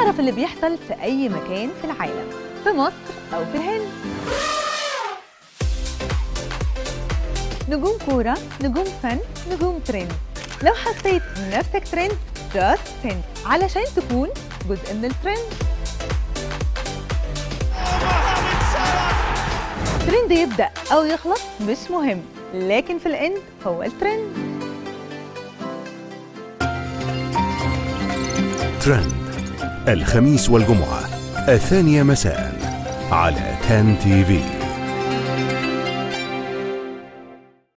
تعرف اللي بيحصل في أي مكان في العالم في مصر أو في الهند نجوم كورة نجوم فن نجوم ترند لو حسيت نفسك ترند جاست سند علشان تكون جزء من الترند ترند يبدأ أو يخلص مش مهم لكن في الإند هو الترند ترند الخميس والجمعة الثانية مساء على تان تي في